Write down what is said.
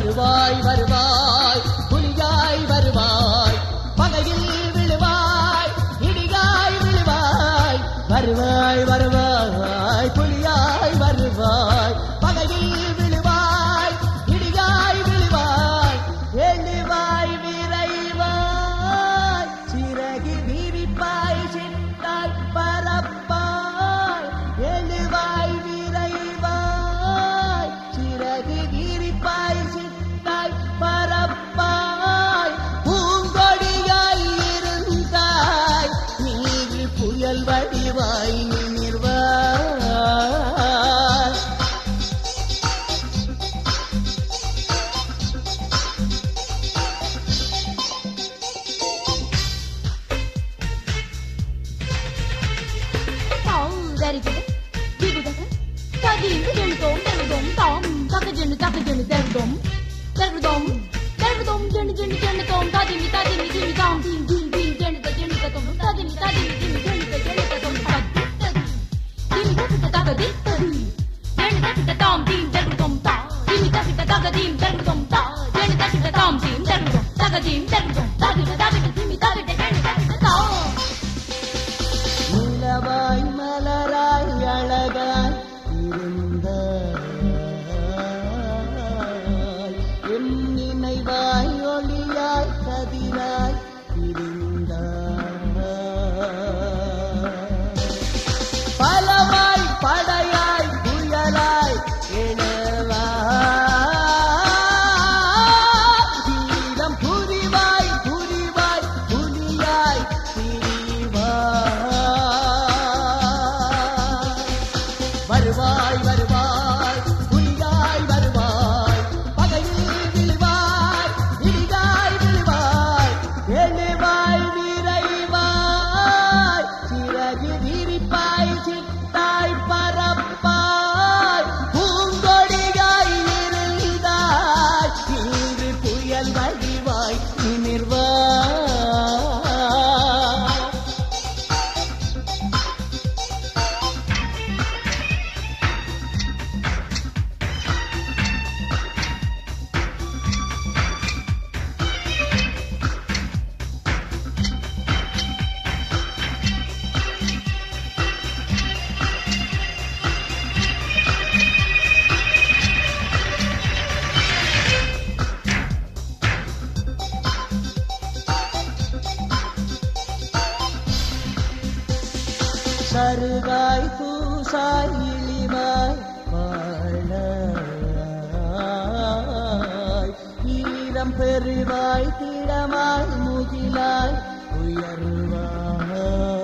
வருவாய் வருவாய் புலியாய் வருவாய் பகையில் விழுவாய் இடியாய் விழுவாய் வருவாய் வருவாய் புலியாய் வருவாய் பகையில் விழுவாய் இடியாய் விழுவாய் எழுவாய் விரைவாய் சிறகு விரிப்பாய் சிந்தாய் பரப்பாய் எழுவாய் விரைவாய் சிறகு விரிப்பாய் சிந்தாய் பரப்பாய் பூங்கொடியாய் இருந்தாய் நீவி புயல் வடிவாய் நிமிர்வாய் Tao dari kita, dibu taka, tadi itu jadi dom, dari dom, tom, taka jadi taka jadi dari dom, dari dom, dari dom jadi jadi jadi dom, tadi mi tadi mi jadi tom, tim tim tim jadi tak jadi tak tom, tadi mi tadi mi jadi jadi tak jadi tak tom, tadi tadi, tim tadi tak taka di tadi, jadi tadi tak tom, tim dari dom ta, tim tadi tak taka tim dari dom ta, jadi tadi tak tom, tim dari dom, taka tim dari dom, tadi tadi tim tadi tak jadi tadi tak tom. நிலவாய் மலராய் அழகாய் இருந்தாய் என் நினைவாய் ஒளியாய் கதிராய் இருந்தாய் பலவாய் படையாய் புயலாய் எழவாய் வீரம் புரிவாய் புரிவாய் புலியாய் திரிவாய் வருவாய் வருவாய் புலியாய் வருவாய் பகையில் விழுவாய் இடிதாய் விழுவாய் எழுவாய் விரைவாய் சிறகு விரிப்பாய் சித்தாய் பரப்பாய் பூங்கொடியாய் இருந்தாய் இன்று புயல் வடிவாய் நிமிர்வாய் சருகாய் பூசாய் இழிவாய் வாழாய் ஈரம் பெருவாய் திடமாய் முகிலாய் உயர்வாய்